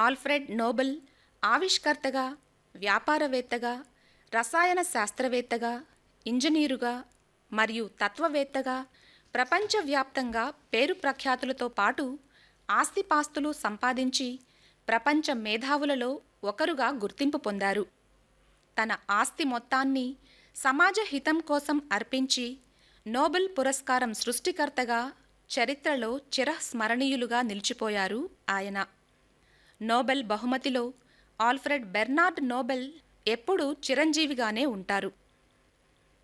Alfred Nobel ఆవిష్కర్తగా వ్యాపారవేత్తగా రసాయన శాస్త్రవేత్తగా ఇంజనీరుగా మరియు తత్వవేత్తగా ప్రపంచవ్యాప్తంగా పేరు ప్రఖ్యాతులతో పాటు ఆస్తిపాస్తులు సంపాదించి ప్రపంచ మేధావులలో ఒకరుగా గుర్తింపు పొందారు తన ఆస్తి మొత్తాన్ని సమాజ హితం కోసం అర్పించి నోబెల్ పురస్కారం సృష్టికర్తగా చరిత్రలో చిరస్మరణీయులుగా నిలిచిపోయారు ఆయన నోబెల్ బహుమతిలో ఆల్ఫ్రెడ్ బెర్నార్డ్ నోబెల్ ఎప్పుడూ చిరంజీవిగానే ఉంటారు